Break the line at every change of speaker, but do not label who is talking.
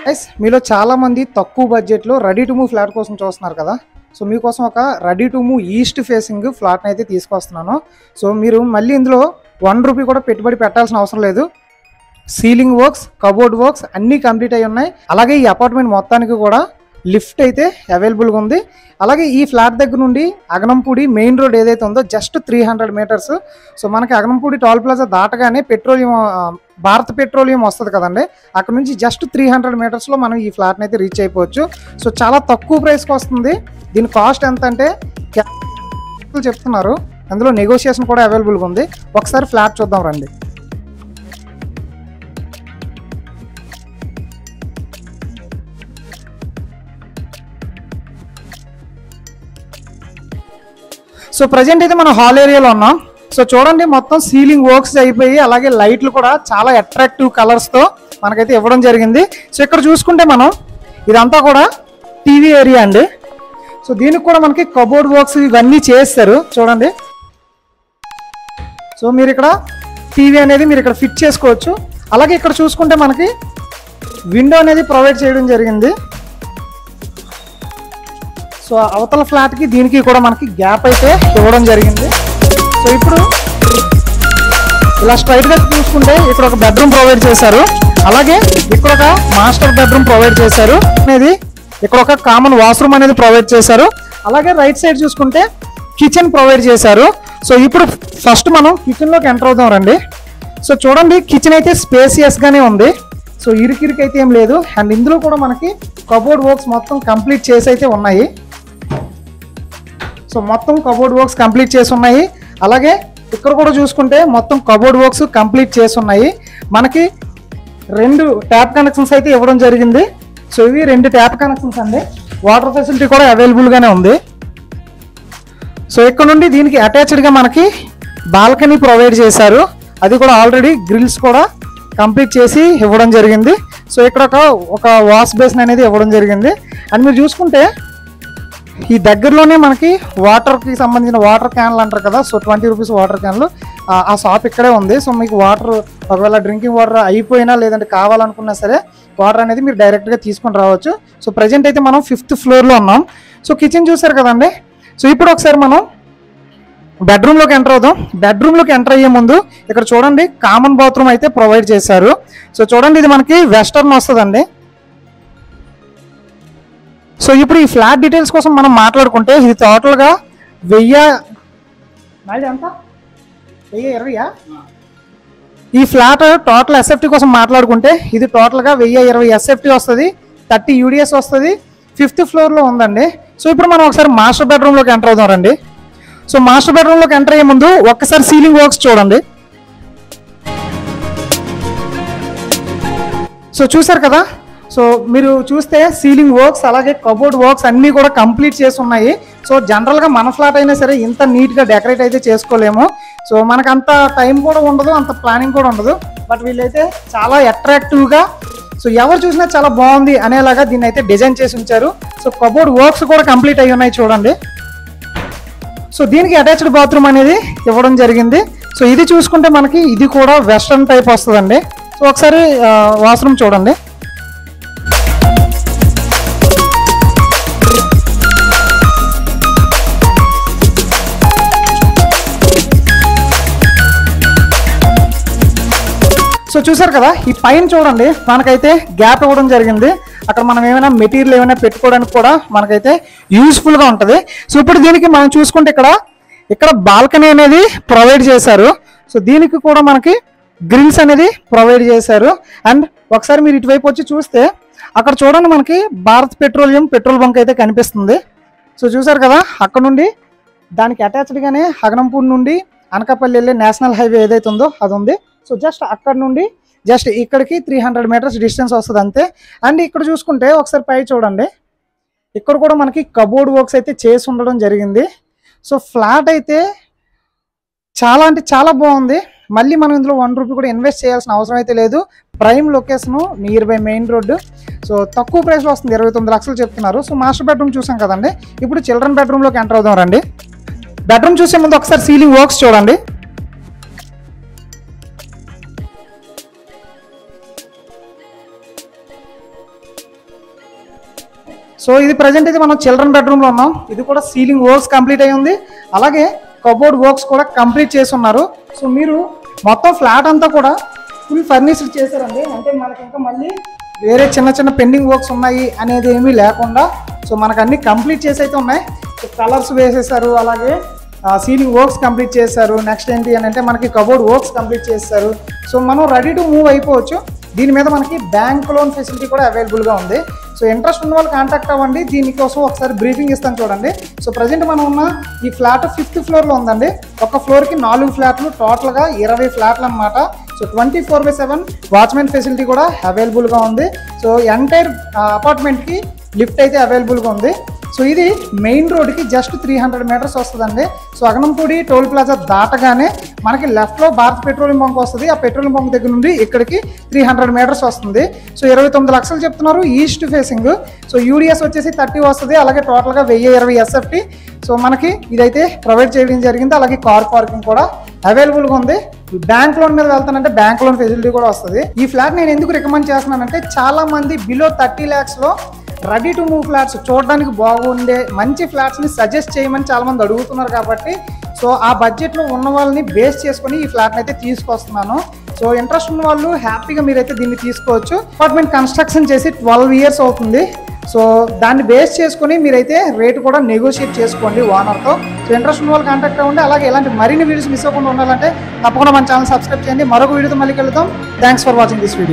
guys మీలో చాలా మంది తక్కువ బడ్జెట్లో రెడీ టు మూవ్ ఫ్లాట్ కోసం చూస్తున్నారు కదా సో మీకోసం ఒక ready to move east facing ఫ్లాట్ని అయితే తీసుకొస్తున్నాను సో మీరు మళ్ళీ ఇందులో వన్ రూపీ కూడా పెట్టుబడి పెట్టాల్సిన అవసరం లేదు సీలింగ్ వర్క్స్ కబోర్డ్ వర్క్స్ అన్నీ కంప్లీట్ అయి ఉన్నాయి అలాగే ఈ అపార్ట్మెంట్ మొత్తానికి కూడా లిఫ్ట్ అయితే అవైలబుల్గా ఉంది అలాగే ఈ ఫ్లాట్ దగ్గర నుండి అగనంపూడి మెయిన్ రోడ్ ఏదైతే ఉందో just three hundred metres so మనకి అగనంపూడి టోల్ ప్లాజా దాటగానే పెట్రోలియం ఆ, భారత్ పెట్రోలియం వస్తుంది కదండి అక్కడ నుంచి జస్ట్ త్రీ హండ్రెడ్ మీటర్స్లో మనం ఈ ఫ్లాట్ని అయితే రీచ్ అయిపోవచ్చు సో చాలా తక్కువ ప్రైస్కి వస్తుంది దీని కాస్ట్ ఎంత అంటే క్యా- చెప్తున్నారు అందులో నెగోషియేషన్ కూడా అవైలబుల్గా ఉంది ఒకసారి ఫ్లాట్ చూద్దాం రండి సో ప్రజెంట్ అయితే మనం హాల్ ఏరియాలో ఉన్నాం సో చూడండి మొత్తం సీలింగ్ వర్క్స్ అయిపోయి అలాగే లైట్లు కూడా చాలా అట్రాక్టివ్ కలర్స్ తో మనకైతే ఇవ్వడం జరిగింది సో ఇక్కడ చూసుకుంటే మనం ఇదంతా కూడా టీవీ ఏరియా అండి సో దీనికి కూడా మనకి కబోర్డ్ వర్క్స్ ఇవన్నీ చేస్తారు చూడండి సో మీరు ఇక్కడ టీవీ అనేది మీరు ఇక్కడ ఫిట్ చేసుకోవచ్చు అలాగే ఇక్కడ చూసుకుంటే మనకి విండో అనేది ప్రొవైడ్ చేయడం జరిగింది సో అవతల ఫ్లాట్ కి దీనికి కూడా మనకి గ్యాప్ అయితే ఇవ్వడం జరిగింది సో ఇప్పుడు ఇలా స్ట్రైట్ గా చూసుకుంటే ఇక్కడ ఒక బెడ్రూమ్ ప్రొవైడ్ చేశారు అలాగే ఇక్కడ ఒక మాస్టర్ బెడ్రూమ్ ప్రొవైడ్ చేశారు అనేది ఇక్కడ ఒక కామన్ వాష్రూమ్ అనేది ప్రొవైడ్ చేశారు అలాగే రైట్ సైడ్ చూసుకుంటే కిచెన్ ప్రొవైడ్ చేశారు సో ఇప్పుడు ఫస్ట్ మనం కిచెన్ లోకి ఎంటర్ అవుదాం రండి సో చూడండి కిచెన్ అయితే స్పేసియస్ గానే ఉంది సో ఇరుకిరికి అయితే ఏం లేదు అండ్ ఇందులో కూడా మనకి కబోర్డ్ వర్క్స్ మొత్తం కంప్లీట్ చేసి అయితే ఉన్నాయి సో మొత్తం కబోర్డ్ వర్క్స్ కంప్లీట్ చేసి ఉన్నాయి అలాగే ఇక్కడ కూడా చూసుకుంటే మొత్తం కబోర్డ్ వర్క్స్ కంప్లీట్ చేసి ఉన్నాయి మనకి రెండు ట్యాప్ కనెక్షన్స్ అయితే ఇవ్వడం జరిగింది సో ఇవి రెండు ట్యాప్ కనెక్షన్స్ అండి వాటర్ ఫెసిలిటీ కూడా అవైలబుల్గానే ఉంది సో ఇక్కడ నుండి దీనికి అటాచ్డ్గా మనకి బాల్కనీ ప్రొవైడ్ చేశారు అది కూడా ఆల్రెడీ గ్రిల్స్ కూడా కంప్లీట్ చేసి ఇవ్వడం జరిగింది సో ఇక్కడ ఒక ఒక వాష్ బేసిన్ అనేది ఇవ్వడం జరిగింది అండ్ మీరు చూసుకుంటే ఈ దగ్గరలోనే మనకి వాటర్కి సంబంధించిన వాటర్ క్యాన్లు అంటారు కదా సో ట్వంటీ రూపీస్ వాటర్ క్యాన్లు ఆ ఆ షాప్ ఇక్కడే ఉంది సో మీకు వాటర్ ఒకవేళ డ్రింకింగ్ వాటర్ అయిపోయినా లేదంటే కావాలనుకున్నా సరే వాటర్ అనేది మీరు డైరెక్ట్గా తీసుకొని రావచ్చు సో ప్రజెంట్ అయితే మనం ఫిఫ్త్ ఫ్లోర్లో ఉన్నాం సో కిచెన్ చూసారు కదండి సో ఇప్పుడు ఒకసారి మనం బెడ్రూమ్లోకి ఎంటర్ అవుదాం బెడ్రూమ్లోకి ఎంటర్ అయ్యే ముందు ఇక్కడ చూడండి కామన్ బాత్రూమ్ అయితే ప్రొవైడ్ చేశారు సో చూడండి ఇది మనకి వెస్టర్న్ వస్తుందండి సో ఇప్పుడు ఈ ఫ్లాట్ డీటెయిల్స్ కోసం మనం మాట్లాడుకుంటే ఇది టోటల్గా వెయ్యి నాది ఎంత వెయ్యి ఇరవయా ఈ ఫ్లాట్ టోటల్ ఎస్ఎఫ్టీ కోసం మాట్లాడుకుంటే ఇది టోటల్గా వెయ్యి ఇరవై ఎస్ఎఫ్టీ వస్తుంది థర్టీ యూడిఎస్ వస్తుంది ఫిఫ్త్ ఫ్లోర్లో ఉందండి సో ఇప్పుడు మనం ఒకసారి మాస్టర్ బెడ్రూమ్లోకి ఎంటర్ అవుదాం రండి సో మాస్టర్ బెడ్రూమ్లోకి ఎంటర్ అయ్యే ముందు ఒక్కసారి సీలింగ్ వర్క్స్ చూడండి సో చూసారు కదా సో మీరు చూస్తే సీలింగ్ వర్క్స్ అలాగే కబోర్డ్ వర్క్స్ అన్నీ కూడా కంప్లీట్ చేసి ఉన్నాయి సో జనరల్గా మన ఫ్లాట్ అయినా సరే ఇంత నీట్గా డెకరేట్ అయితే చేసుకోలేము సో మనకు అంత టైం కూడా ఉండదు అంత ప్లానింగ్ కూడా ఉండదు బట్ వీళ్ళైతే చాలా అట్రాక్టివ్గా సో ఎవరు చూసినా చాలా బాగుంది అనేలాగా దీన్ని అయితే డిజైన్ చేసి ఉంచారు సో కబోర్డ్ వర్క్స్ కూడా కంప్లీట్ అయి ఉన్నాయి చూడండి సో దీనికి అటాచ్డ్ బాత్రూమ్ అనేది ఇవ్వడం జరిగింది సో ఇది చూసుకుంటే మనకి ఇది కూడా వెస్ట్రన్ టైప్ వస్తుందండి సో ఒకసారి వాష్రూమ్ చూడండి సో చూసారు కదా ఈ పైన చూడండి మనకైతే గ్యాప్ ఇవ్వడం జరిగింది అక్కడ మనం ఏమైనా మెటీరియల్ ఏమైనా పెట్టుకోవడానికి కూడా మనకైతే యూస్ఫుల్ గా ఉంటది సో ఇప్పుడు దీనికి మనం చూసుకుంటే ఇక్కడ ఇక్కడ బాల్కనీ అనేది ప్రొవైడ్ చేశారు సో దీనికి కూడా మనకి గ్రిల్స్ అనేది ప్రొవైడ్ చేశారు అండ్ ఒకసారి మీరు ఇటువైపు వచ్చి చూస్తే అక్కడ చూడండి మనకి భారత్ పెట్రోలియం పెట్రోల్ బంక్ అయితే కనిపిస్తుంది సో చూసారు కదా అక్కడ నుండి దానికి అటాచ్డ్గానే హగనంపూర్ నుండి అనకాపల్లి వెళ్ళే నేషనల్ హైవే ఏదైతే ఉందో అది ఉంది సో జస్ట్ అక్కడ నుండి జస్ట్ ఇక్కడికి త్రీ హండ్రెడ్ మీటర్స్ డిస్టెన్స్ వస్తుంది అంతే అండ్ ఇక్కడ చూసుకుంటే ఒకసారి పై చూడండి ఇక్కడ కూడా మనకి కబోర్డ్ వర్క్స్ అయితే చేసి ఉండడం జరిగింది సో ఫ్లాట్ అయితే చాలా అంటే చాలా బాగుంది మళ్ళీ మనం ఇందులో వన్ రూపీ కూడా ఇన్వెస్ట్ చేయాల్సిన అవసరం అయితే లేదు prime location nearby main road so తక్కువ ప్రైస్లో వస్తుంది ఇరవై తొమ్మిది లక్షలు చెప్తున్నారు సో మాస్టర్ బెడ్రూమ్ చూసాం కదండి ఇప్పుడు చిల్డ్రన్ బెడ్రూమ్లోకి ఎంటర్ అవుదాం రండి బెడ్రూమ్ చూసే ముందు ఒకసారి సీలింగ్ వర్క్స్ చూడండి సో ఇది ప్రజెంట్ అయితే మనం చిల్డ్రన్ బెడ్రూమ్లో ఉన్నాం ఇది కూడా సీలింగ్ వర్క్స్ కంప్లీట్ అయి ఉంది అలాగే కబోర్డ్ వర్క్స్ కూడా కంప్లీట్ చేసి ఉన్నారు సో మీరు మొత్తం ఫ్లాట్ అంతా కూడా ఫుల్ ఫర్నిష్డ్ చేశారండి అంటే మనకి ఇంకా మళ్ళీ వేరే చిన్న చిన్న పెండింగ్ వర్క్స్ ఉన్నాయి అనేది ఏమీ లేకుండా సో మనకు అన్ని కంప్లీట్ చేసి అయితే ఉన్నాయి సో కలర్స్ వేసేసారు అలాగే సీలింగ్ వర్క్స్ కంప్లీట్ చేశారు నెక్స్ట్ ఏంటి అని అంటే మనకి కబోర్డ్ వర్క్స్ కంప్లీట్ చేస్తారు సో మనం రెడీ టు మూవ్ అయిపోవచ్చు దీని మీద మనకి బ్యాంక్ లోన్ ఫెసిలిటీ కూడా అవైలబుల్గా ఉంది సో ఇంట్రెస్ట్ ఉన్న వాళ్ళు కాంటాక్ట్ అవ్వండి దీనికోసం ఒకసారి బ్రీఫింగ్ ఇస్తాను చూడండి సో ప్రజెంట్ మనం ఉన్న ఈ ఫ్లాట్ ఫిఫ్త్ ఫ్లోర్లో ఉందండి ఒక ఫ్లోర్కి నాలుగు ఫ్లాట్లు టోటల్గా ఇరవై ఫ్లాట్లు అన్నమాట so twenty four by seven watchmen facility కూడా అవైలబుల్గా ఉంది సో ఎంటైర్ అపార్ట్మెంట్కి లిఫ్ట్ అయితే అవైలబుల్గా ఉంది సో ఇది మెయిన్ రోడ్కి జస్ట్ త్రీ హండ్రెడ్ మీటర్స్ వస్తుందండి సో అగనంపూడి టోల్ ప్లాజా దాటగానే మనకి లెఫ్ట్లో భారత్ పెట్రోలియం బంక్ వస్తుంది ఆ పెట్రోలియం బంక్ దగ్గర నుండి ఇక్కడికి త్రీ హండ్రెడ్ మీటర్స్ వస్తుంది సో ఇరవై తొమ్మిది లక్షలు చెప్తున్నారు ఈస్ట్ ఫేసింగ్ సో యూడిఎస్ వచ్చేసి థర్టీ వస్తుంది అలాగే టోటల్గా వెయ్యి ఇరవై ఎస్ఎఫ్టీ సో మనకి ఇదైతే ప్రొవైడ్ చేయడం జరిగింది అలాగే కార్ పార్కింగ్ కూడా అవైలబుల్గా ఉంది బ్యాంక్ లోన్ మీద వెళ్తానంటే బ్యాంక్ లోన్ ఫెసిలిటీ కూడా వస్తుంది ఈ ఫ్లాట్ నేను ఎందుకు రికమెండ్ చేస్తున్నానంటే చాలా మంది బిలో థర్టీ ల్యాక్స్లో రెడీ టు మూవ్ ఫ్లాట్స్ చూడడానికి బాగుండే మంచి ఫ్లాట్స్ని సజెస్ట్ చేయమని చాలా మంది అడుగుతున్నారు కాబట్టి సో ఆ బడ్జెట్లో ఉన్న వాళ్ళని బేస్ చేసుకొని ఈ ఫ్లాట్ని అయితే తీసుకొస్తున్నాను సో ఇంట్రెస్ట్ ఉన్న వాళ్ళు హ్యాపీగా మీరైతే దీన్ని తీసుకోవచ్చు అపార్ట్మెంట్ కన్స్ట్రక్షన్ చేసి ట్వెల్వ్ ఇయర్స్ అవుతుంది సో దాన్ని బేస్ చేసుకొని మీరైతే రేట్ కూడా నెగోషియేట్ చేసుకోండి ఓనర్తో సో ఇంట్రెస్ట్ ఉన్న వాళ్ళు కాంటాక్ట్ అవ్వండి అలాగే ఇలాంటి మరిన్ని వీడియోస్ మిస్ అవ్వకుండా ఉండాలంటే తప్పకుండా మన ఛానల్ సబ్స్క్రైబ్ చేయండి మరొక వీడియోతో మళ్ళీ కలుద్దాం thanks for watching this video